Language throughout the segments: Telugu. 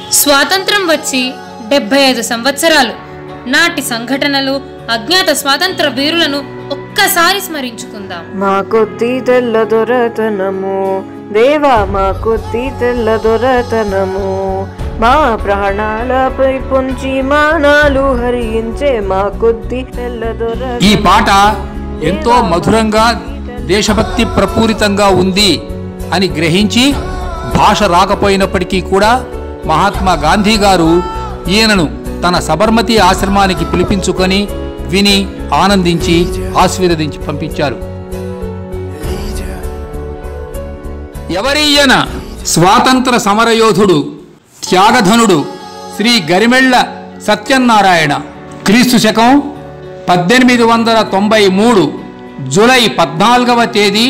స్వాతంత్రం వచ్చి డెబ్బై ఐదు సంవత్సరాలు నాటి సంఘటనలు అజ్ఞాత స్వాతంత్ర వీరులను ఒక్కసారి స్మరించుకుందాం మా కొద్ది తెల్ల దొరతనము దేవా మా కొద్ది తెల్ల దొరతనము మా ప్రాణాలపై పొంచి మానాలు హరించే మా కొద్ది తెల్ల దొర ఈ పాట ఎంతో మధురంగా దేశభక్తి ప్రపూరితంగా ఉంది అని గ్రహించి భాష రాకపోయినప్పటికీ కూడా మహాత్మా గాంధీ గారు ఈయనను తన సబర్మతి ఆశ్రమానికి పిలిపించుకొని విని ఆనందించి ఆశీర్వదించి పంపించారు ఎవరి ఈయన స్వాతంత్ర సమరయోధుడు త్యాగధనుడు శ్రీ గరిమెళ్ల సత్యనారాయణ క్రీస్తు శకం పద్దెనిమిది వందల తొంభై మూడు జూలై పద్నాలుగవ తేదీ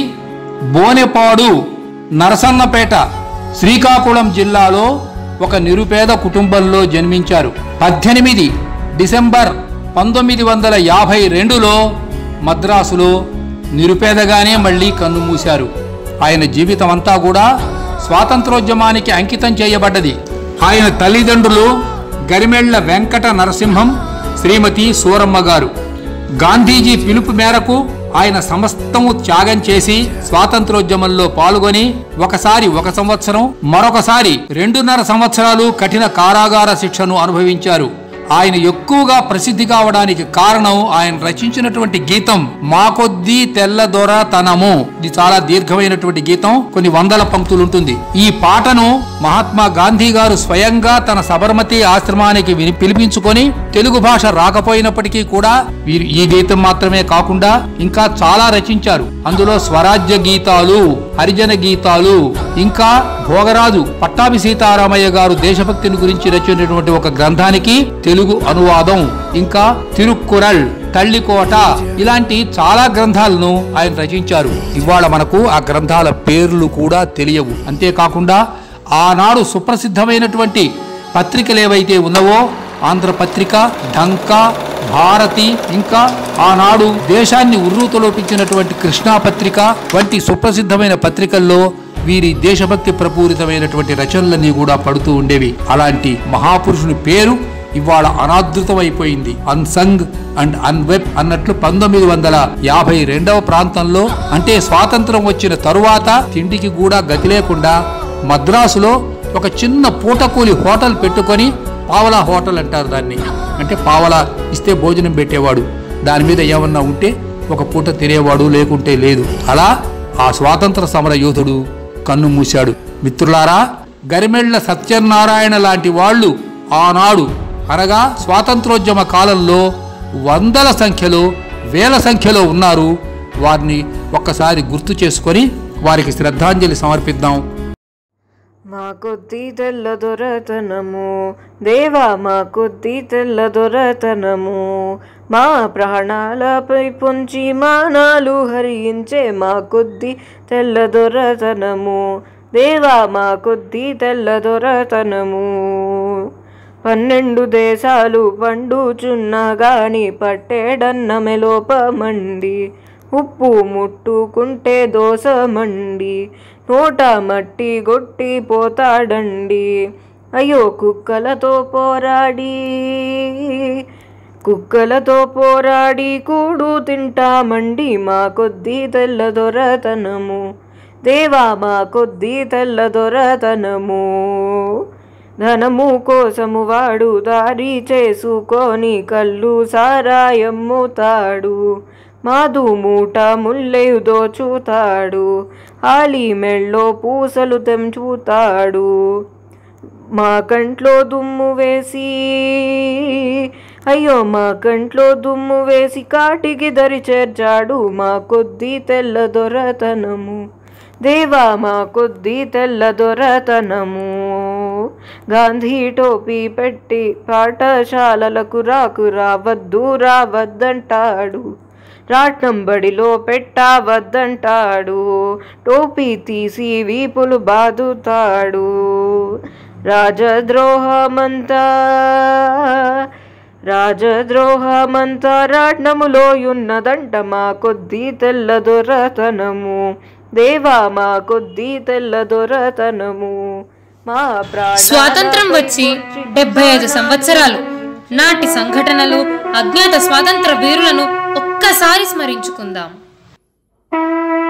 బోనెపాడు నరసన్నపేట శ్రీకాకుళం జిల్లాలో ఒక నిరుపేద కుటుంబంలో జన్మించారు పద్దెనిమిది డిసెంబర్ పంతొమ్మిది వందల యాభై రెండులో మద్రాసులో నిరుపేదగానే మళ్ళీ కన్నుమూశారు ఆయన జీవితం అంతా కూడా స్వాతంత్రోద్యమానికి అంకితం చేయబడ్డది ఆయన తల్లిదండ్రులు గరిమెళ్ల వెంకట నరసింహం శ్రీమతి సూరమ్మ గారు గాంధీజీ పిలుపు మేరకు ఆయన సమస్తము త్యాగం చేసి స్వాతంత్రోద్యమంలో పాల్గొని ఒకసారి ఒక సంవత్సరం మరొకసారి రెండున్నర సంవత్సరాలు కఠిన కారాగార శిక్షను అనుభవించారు ఆయన ఎక్కువగా ప్రసిద్ధి కావడానికి కారణం ఆయన రచించినటువంటి గీతం మా కొద్దీ తెల్ల దొర తనము ఇది చాలా దీర్ఘమైనటువంటి గీతం కొన్ని వందల పంక్తులు ఉంటుంది ఈ పాటను మహాత్మా గాంధీ గారు స్వయంగా తన సబర్మతి ఆశ్రమానికి విని పిలిపించుకొని తెలుగు భాష రాకపోయినప్పటికీ కూడా వీరు ఈ గీతం మాత్రమే కాకుండా ఇంకా చాలా రచించారు అందులో స్వరాజ్య గీతాలు హరిజన గీతాలు ఇంకా భోగరాజు పట్టాభి సీతారామయ్య గారు దేశభక్తిని గురించి రచించినటువంటి ఒక గ్రంథానికి తెలుగు అనువాదం ఇంకా తిరుక్కురల్ తల్లికోట ఇలాంటి చాలా గ్రంథాలను ఆయన రచించారు ఇవాళ మనకు ఆ గ్రంథాల పేర్లు కూడా తెలియవు అంతేకాకుండా ఆనాడు సుప్రసిద్ధమైనటువంటి పత్రికలు ఏవైతే ఉన్నవో ఆంధ్రపత్రిక ఢంకా భారతి ఇంకా ఆనాడు దేశాన్ని ఉర్రూతలోపించినటువంటి కృష్ణా పత్రిక వంటి సుప్రసిద్ధమైన పత్రికల్లో వీరి దేశభక్తి ప్రపూరితమైనటువంటి రచనలన్నీ కూడా పడుతూ ఉండేవి అలాంటి మహాపురుషుని పేరు ఇవాళ అనాదృతమైపోయింది అన్సంగ్ అండ్ అన్వెబ్ అన్నట్లు పంతొమ్మిది వందల యాభై రెండవ ప్రాంతంలో అంటే స్వాతంత్రం వచ్చిన తరువాత తిండికి కూడా గతి లేకుండా మద్రాసులో ఒక చిన్న పూటకూలి హోటల్ పెట్టుకొని పావలా హోటల్ అంటారు దాన్ని అంటే పావలా ఇస్తే భోజనం పెట్టేవాడు దాని మీద ఏమన్నా ఉంటే ఒక పూట తినేవాడు లేకుంటే లేదు అలా ఆ స్వాతంత్ర సమర యోధుడు కన్ను మూశాడు మిత్రులారా గరిమెళ్ల సత్యనారాయణ లాంటి వాళ్ళు ఆనాడు అనగా స్వాతంత్రోద్యమ కాలంలో వందల సంఖ్యలో వేల సంఖ్యలో ఉన్నారు వారిని ఒక్కసారి గుర్తు చేసుకొని వారికి శ్రద్ధాంజలి సమర్పిద్దాం మా కొద్ది తెల్ల దొరతనము దేవా మా కొద్ది తెల్ల దొరతనము మా ప్రాణాలపై పొంచి మానాలు హరించే మా కొద్ది తెల్ల దొరతనము దేవా మా కొద్ది తెల్ల దొరతనము పన్నెండు దేశాలు పండుచున్నా గాని పట్టేడన్నమె లోపమండి ఉప్పు ముట్టుకుంటే దోసమండి నోట మట్టి గొట్టి పోతాడండి అయ్యో కుక్కలతో పోరాడి కుక్కలతో పోరాడి కూడు తింటామండి మా కొద్ది తెల్ల దొరతనము దేవా మా కొద్ది తెల్ల దొరతనము ధనము కోసము వాడు దారి చేసుకొని కళ్ళు సారాయమ్ముతాడు మాదు మూట ముల్లెయు దోచుతాడు ఆలి మెళ్ళో పూసలు తెంచుతాడు మా కంట్లో దుమ్ము వేసి అయ్యో మా కంట్లో దుమ్ము వేసి కాటికి దరి చేర్చాడు మా కొద్ది తెల్ల దొరతనము దేవా మా కొద్ది తెల్ల దొరతనము గాంధీ టోపీ పెట్టి పాఠశాలలకు రాకు రావద్దు రావద్దంటాడు రాట్నం బడిలో పెట్టవద్దంటాడు టోపీ తీసి వీపులు బాదుతాడు రాజద్రోహమంతా రాజద్రోహమంతా రాట్నములో ఉన్నదంట మా కొద్ది తెల్ల దొరతనము దేవా మా కొద్ది తెల్ల దొరతనము మా ప్రాణాల స్వాతంత్రం వచ్చి డెబ్బై ఐదు సంవత్సరాలు నాటి సంఘటనలు అజ్ఞాత స్వాతంత్ర వీరులను ఒక్కసారి స్మరించుకుందాం